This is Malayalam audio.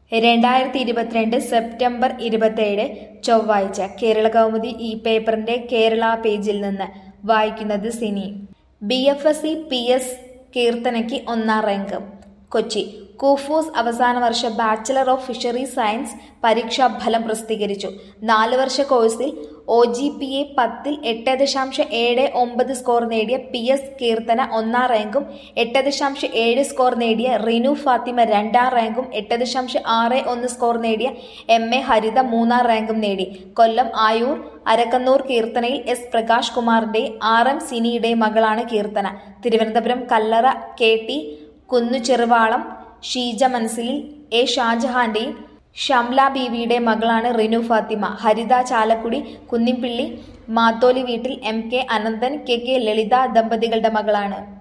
രണ്ടായിരത്തി ഇരുപത്തിരണ്ട് സെപ്റ്റംബർ ഇരുപത്തേഴ് ചൊവ്വാഴ്ച കേരള കൗമുദി ഈ പേപ്പറിന്റെ കേരള പേജിൽ നിന്ന് വായിക്കുന്നത് Sini B F S C P S കീർത്തനയ്ക്ക് ഒന്നാം റാങ്ക് കൊച്ചി കൂഫൂസ് അവസാന വർഷ ബാച്ചിലർ ഓഫ് ഫിഷറി സയൻസ് പരീക്ഷാ ഫലം പ്രസിദ്ധീകരിച്ചു നാല് വർഷ കോഴ്സിൽ ഒ ജി പി എ പത്തിൽ എട്ട് ദശാംശം ഏഴ് ഒമ്പത് സ്കോർ നേടിയ പി എസ് കീർത്തന ഒന്നാം റാങ്കും എട്ട് ദശാംശം ഏഴ് സ്കോർ നേടിയ റിനു ഫാത്തിമ രണ്ടാം റാങ്കും എട്ട് ദശാംശം ആറ് ഒന്ന് സ്കോർ നേടിയ എം എ ഹരിത മൂന്നാം റാങ്കും നേടി കൊല്ലം ആയൂർ അരക്കന്നൂർ കീർത്തനയിൽ എസ് പ്രകാശ് കുമാറിന്റെ ആർ എം സിനിയുടെ മകളാണ് കീർത്തന തിരുവനന്തപുരം കല്ലറ കെ ടി കുന്നുചെറുവാളം ഷീജ മൻസിലിൽ എ ഷാജഹാന്റെയും ഷംല ബീവിയുടെ മകളാണ് റിനു ഫാത്തിമ ഹരിത ചാലക്കുടി കുന്നിപ്പിള്ളി മാത്തോലി വീട്ടിൽ M K Ananthan K K Lalitha ദമ്പതികളുടെ മകളാണ്